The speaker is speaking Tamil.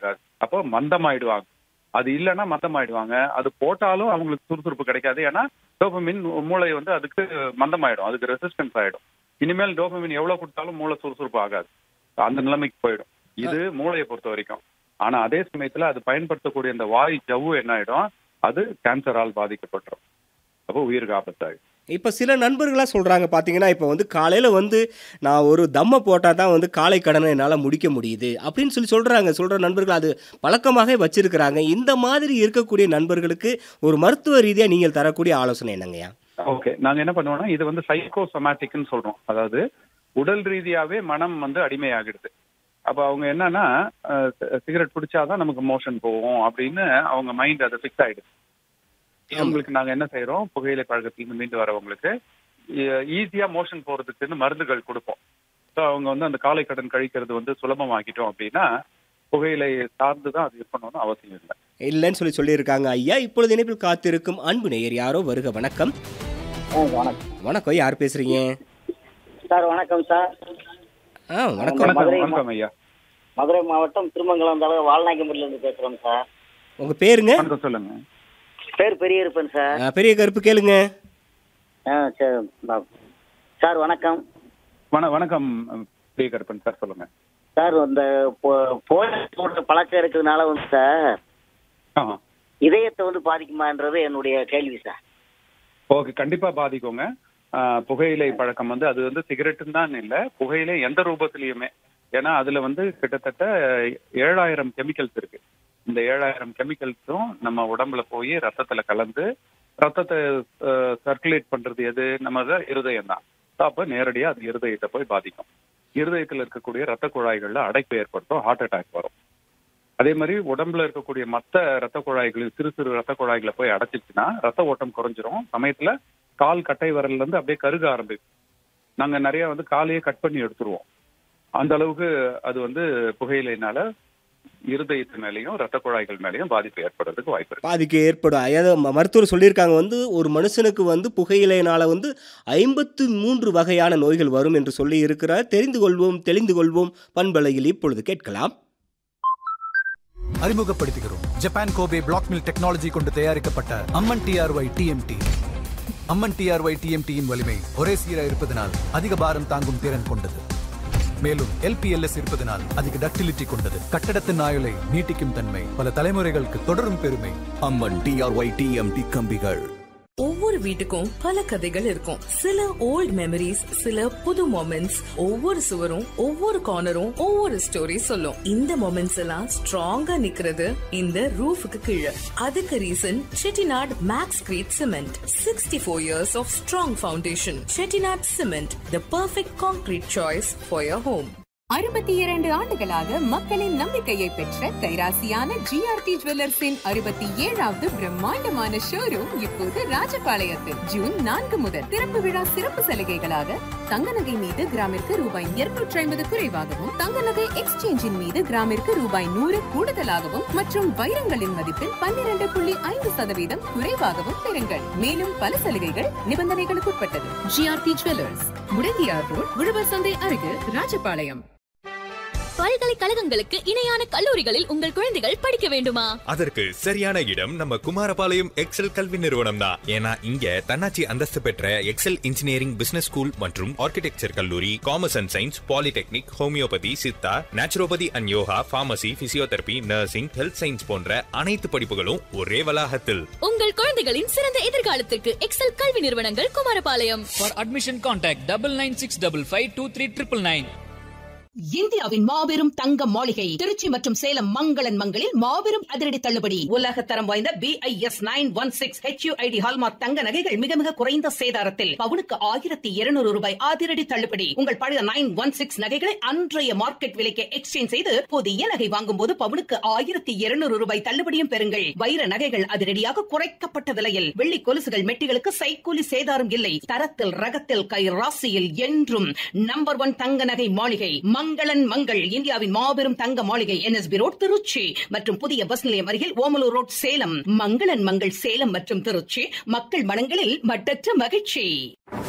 ஆகாது அப்போ மந்தமாயிடுவாங்க அது இல்லைன்னா மந்தமாயிடுவாங்க அது போட்டாலும் அவங்களுக்கு சுறுசுறுப்பு கிடைக்காது ஏன்னா டோபமின் மூளை வந்து அதுக்கு மந்தமாயிடும் அதுக்கு ரெசிஸ்டன்ஸ் ஆயிடும் இனிமேல் டோபமின் எவ்வளவு கொடுத்தாலும் மூளை சுறுசுறுப்பு ஆகாது அந்த நிலைமைக்கு போயிடும் இது மூளையை பொறுத்த வரைக்கும் ஆனா அதே சமயத்துல அது பயன்படுத்தக்கூடிய இந்த வாய் ஜவ்வு என்ன ஆயிடும் அது கேன்சரால் பாதிக்கப்பட்டுரும் அப்போ உயிருக்கு ஆபத்தாயிடும் இப்போ சில நண்பர்களாக சொல்கிறாங்க பார்த்தீங்கன்னா இப்போ வந்து காலையில் வந்து நான் ஒரு தம்மை போட்டால் தான் வந்து காலை கடனை என்னால் முடிக்க முடியுது அப்படின்னு சொல்லி சொல்கிறாங்க சொல்கிற நண்பர்கள் அது பழக்கமாக வச்சிருக்கிறாங்க இந்த மாதிரி இருக்கக்கூடிய நண்பர்களுக்கு ஒரு மருத்துவ ரீதியாக நீங்கள் தரக்கூடிய ஆலோசனை என்னங்கய்யா ஓகே நாங்க என்ன பண்ணுவோம்னா இது வந்து சைக்கோசொமேட்டிக்னு சொல்றோம் அதாவது உடல் ரீதியாவே மனம் வந்து அடிமையாகிடுது அப்ப அவங்க என்னன்னா சிகரெட் பிடிச்சாதான் நமக்கு மோஷன் போகும் அப்படின்னு அவங்க மைண்ட் அதை ஃபிக்ஸ் ஆயிடுது அவங்களுக்கு நாங்க என்ன செய்யறோம் புகையிலை பழக்கத்திலிருந்து மீண்டு வரவங்களுக்கு ஈஸியா மோஷன் போறதுக்குன்னு மருந்துகள் கொடுப்போம் ஸோ அவங்க வந்து அந்த காலை கடன் கழிக்கிறது வந்து சுலபமாக்கிட்டோம் அப்படின்னா புகையிலை சார்ந்து தான் அது இருக்கணும்னு அவசியம் இல்லை இல்லைன்னு சொல்லி சொல்லியிருக்காங்க ஐயா இப்பொழுது இணைப்பில் காத்திருக்கும் அன்பு நேயர் யாரோ வருக வணக்கம் வணக்கம் வணக்கம் யார் பேசுறீங்க சார் வணக்கம் சார் ஆ வணக்கம் வணக்கம் மதுரை வணக்கம் ஐயா மதுரை மாவட்டம் திருமங்கலம் தலை வால்நாயக்கம்பட்டிலேருந்து பேசுகிறோம் சார் உங்கள் பேருங்க வணக்கம் சொல்லுங்க பேர் பெரிய இருப்பேன் சார் ஆ, பெரிய கருப்பு கேளுங்க ஆ சரி பா- சார் வணக்கம் வண வணக்கம் பிரிய கருப்பன் சார் சொல்லுங்க சார் இந்த போ- போதை போடுற பழக்கம் இருக்கிறதுனால வந்து சார் ஆ இதயத்தை வந்து பாதிக்குமான்றது என்னுடைய கேள்வி சார் ஓகே கண்டிப்பா பாதிக்குங்க ஆஹ் புகையிலை பழக்கம் வந்து அது வந்து சிகரெட்டுன்னு தான் இல்லை புகையிலை எந்த ரூபத்திலையுமே ஏன்னா அதுல வந்து கிட்டத்தட்ட ஏழாயிரம் கெமிக்கல்ஸ் இருக்கு இந்த ஏழாயிரம் கெமிக்கல்ஸும் நம்ம உடம்புல போய் ரத்தத்துல கலந்து ரத்தத்தை சர்க்குலேட் பண்றது எது நம்ம இருதயம் தான் அப்ப நேரடியா அது இருதயத்தை போய் பாதிக்கும் இருதயத்துல இருக்கக்கூடிய ரத்த குழாய்கள்ல அடைப்பு ஏற்படுத்தும் ஹார்ட் அட்டாக் வரும் அதே மாதிரி உடம்புல இருக்கக்கூடிய மத்த ரத்த குழாய்கள் சிறு சிறு ரத்த குழாய்களை போய் அடைச்சிச்சுன்னா ரத்த ஓட்டம் குறைஞ்சிரும் சமயத்துல கால் கட்டை விரல்ல இருந்து அப்படியே கருக ஆரம்பிக்கும் நாங்க நிறைய வந்து காலையே கட் பண்ணி எடுத்துருவோம் அந்த அளவுக்கு அது வந்து புகையிலைனால இருதயத்து மேலேயும் ரத்த குழாய்கள் மேலேயும் பாதிப்பு ஏற்படுறதுக்கு வாய்ப்பு இருக்கு பாதிக்கு ஏற்படும் அதாவது ம- மருத்துவர் சொல்லியிருக்காங்க வந்து ஒரு மனுஷனுக்கு வந்து புகையிலையினால வந்து ஐம்பத்து மூன்று வகையான நோய்கள் வரும் என்று சொல்லி இருக்கிறார் தெரிந்து கொள்வோம் தெளிந்து கொள்வோம் பண்பலையில் இப்பொழுது கேட்கலாம் அறிமுகப்படுத்துகிறோம் Japan Kobe black mill technology கொண்டு தயாரிக்கப்பட்ட Amman TRY TMT Amman TRY டிஎம்டியின் வலிமை ஒரே சீராக இருப்பதனால் அதிக பாரம் தாங்கும் திறன் கொண்டது மேலும் எல்பிஎல்எஸ் இருப்பதனால் அதிக டக்டிலிட்டி கொண்டது கட்டடத்தின் ஆயுளை நீட்டிக்கும் தன்மை பல தலைமுறைகளுக்கு தொடரும் பெருமை அம்மன் டிஆர்ஒய் டிஎம்டி கம்பிகள் ஒவ்வொரு வீட்டுக்கும் பல கதைகள் இருக்கும் சில ஓல்ட் மெமரிஸ் சில புது மொமெண்ட்ஸ் ஒவ்வொரு சுவரும் ஒவ்வொரு கார்னரும் ஒவ்வொரு ஸ்டோரி சொல்லும் இந்த மொமெண்ட்ஸ் எல்லாம் ஸ்ட்ராங்கா நிக்கிறது இந்த ரூஃபுக்கு கீழே அதுக்கு reason Chettinad maxcrete cement sixty four years of strong foundation Chettinad cement the perfect concrete choice for your home அறுபத்தி இரண்டு ஆண்டுகளாக மக்களின் நம்பிக்கையை பெற்ற கைராசியான ஜிஆர்டி ஜுவல்லர்ஸின் அறுபத்தி ஏழாவது பிரம்மாண்டமான ஷோரூம் இப்போது ராஜபாளையத்தில் ஜூன் நான்கு முதல் திறப்பு விழா சிறப்பு சலுகைகளாக தங்க நகை மீது கிராமிற்கு ரூபாய் இருநூற்றி ஐம்பது குறைவாகவும் தங்க நகை எக்ஸ்சேஞ்சின் மீது கிராமிற்கு ரூபாய் நூறு கூடுதலாகவும் மற்றும் வைரங்களின் மதிப்பில் பன்னிரண்டு புள்ளி ஐந்து சதவீதம் குறைவாகவும் பெறுங்கள் மேலும் பல சலுகைகள் நிபந்தனைகளுக்கு உட்பட்டது ஜிஆர்டி ஜுவல்லர்ஸ் முடங்கியார் ரோட் உழவர் சந்தை அருகில் ராஜபாளையம் பல்கலைக்கழகங்களுக்கு இணையான கல்லூரிகளில் உங்கள் குழந்தைகள் படிக்க வேண்டுமா அதற்கு சரியான இடம் நம்ம குமாரபாளையம் எக்ஸல் கல்வி நிறுவனம் தான் ஏன்னா இங்க தன்னாட்சி அந்தஸ்து பெற்ற எக்ஸல் இன்ஜினியரிங் பிசினஸ் ஸ்கூல் மற்றும் ஆர்கிடெக்சர் கல்லூரி commerce and science polytechnic homeopathy Siddha naturopathy and yoga pharmacy physiotherapy nursing health science போன்ற அனைத்து படிப்புகளும் ஒரே வளாகத்தில் உங்கள் குழந்தைகளின் சிறந்த எதிர்காலத்திற்கு எக்ஸல் கல்வி நிறுவனங்கள் Kumarapalayam For admission, contact double nine six double five two three triple nine. இந்தியாவின் மாபெரும் தங்க மாளிகை திருச்சி மற்றும் சேலம் மங்களன் மங்களில் மாபெரும் அதிரடி தள்ளுபடி உலக தரம் வாய்ந்த B I S nine one six HUID hallmark தங்க நகைகள் மிக மிக குறைந்த சேதாரத்தில் பவுனுக்கு ஆயிரத்தி இருநூறு ரூபாய் அதிரடி தள்ளுபடி உங்கள் பழைய நைன் ஒன் சிக்ஸ் நகைகளை அன்றைய மார்க்கெட் விலைக்கு எக்ஸ்சேஞ்ச் செய்து புதிய நகை வாங்கும் போது பவுனுக்கு ஆயிரத்தி இருநூறு ரூபாய் தள்ளுபடியும் பெறுங்கள் வைர நகைகள் அதிரடியாக குறைக்கப்பட்ட விலையில் வெள்ளி கொலுசுகள் மெட்டிகளுக்கு சைக்கூலி சேதாரம் இல்லை தரத்தில் ரகத்தில் கை ராசியில் என்றும் நம்பர் ஒன் தங்க நகை மாளிகை மங்களன் மங்கள் இந்தியாவின் மாபெரும் தங்க மாளிகை என்எஸ்பி ரோட் திருச்சி மற்றும் புதிய பஸ் நிலையம் அருகில் ஓமலூர் ரோட் சேலம் மங்களன் மங்கள் சேலம் மற்றும் திருச்சி மக்கள் மனங்களில் மட்டற்ற மகிழ்ச்சி